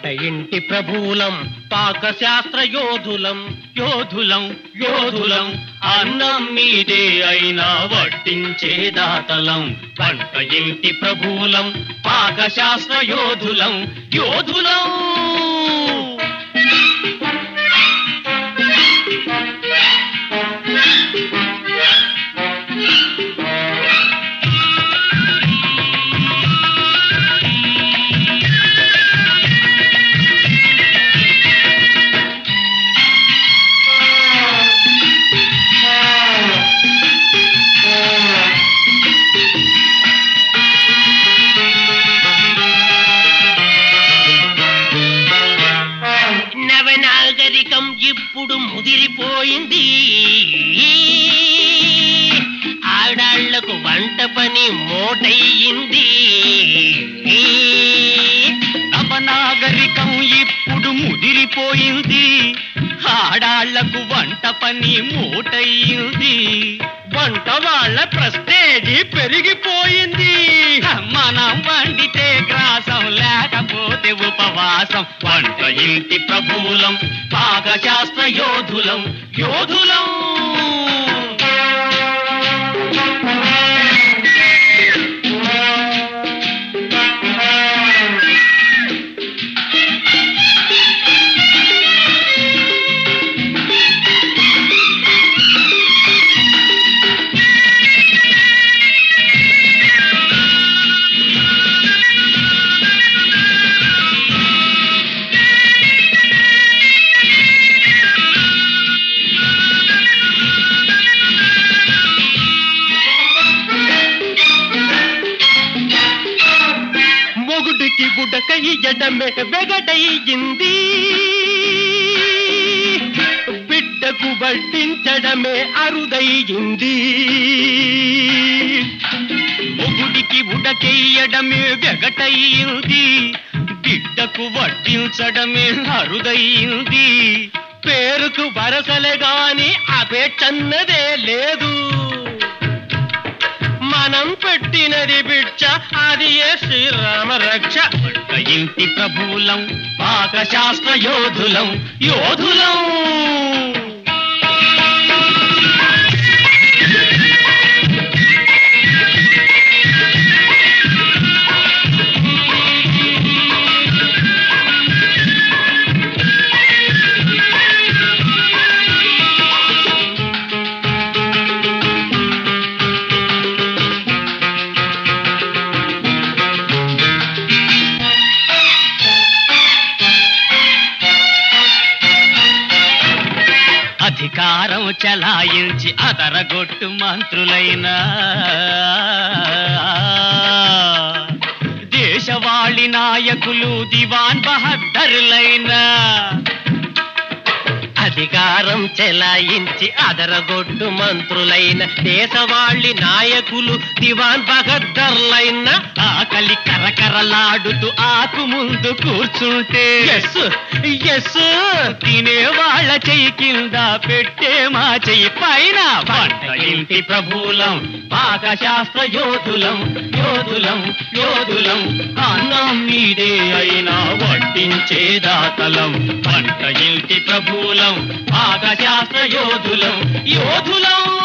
ఇంటి ప్రభువులం పాకశాస్త్ర యోధులం యోధులం యోధులం అన్నం మీదే అయినా వడ్డించే దాతలం వంట ఇంటి ప్రభువులం పాకశాస్త్ర యోధులం యోధులం నవనాగరికం ఇప్పుడు ముదిరిపోయింది ఆడాళ్లకు వంట పని మోటయ్యింది నవనాగరికం ఇప్పుడు ముదిరిపోయింది ఆడాళ్లకు వంట పని మూటయ్యింది వంట వాళ్ళ ప్రస్తేజి పెరిగిపోయింది మనం వండితే గ్రాసం లేకపోతే ఉపవాసం వంట ఇంటి ప్రభువులం పాకశాస్త్ర యోధులం యోధులం మొగుడికి బుడకయ్యడమే వెగటయ్యింది బిడ్డకు వడ్డించడమే అరుదయ్యింది మొగుడికి ఉడకెయ్యడమే వెగటయ్యింది బిడ్డకు వడ్డించడమే అరుదయ్యింది పేరుకు వరసలే గాని అపేక్షన్నదే లేదు మనం పెట్టినది బిడ్డ అది ఏ శ్రీరామ రక్ష వంట ఇంటి ప్రభువులం పాకశాస్త్ర యోధులం యోధులం అధికారం చలాయించి అదరగొట్టు మంత్రులైనా దేశవాళి నాయకులు దివాన్ బహద్దరులైనా అధికారం చెలాయించి అదరగొట్టు మంత్రులైన దేశవాళి నాయకులు దివాన్ బహద్దర్లైన ఆకలి కరకరలాడుతూ ఆకు ముందు కూర్చుంటే ఎస్ ఎస్ తినే వాళ్ళ చెయ్యి కింద పెట్టే మా చెయ్యి పైన వంట ఇంటి ప్రభువులం పాకశాస్త్ర యోధులం యోధులం యోధులం అన్నం మీదే అయినా వడ్డించే దాతలం వంట ఇంటి ప్రభువులం పాకశాస్త్ర యోధులం యోధులం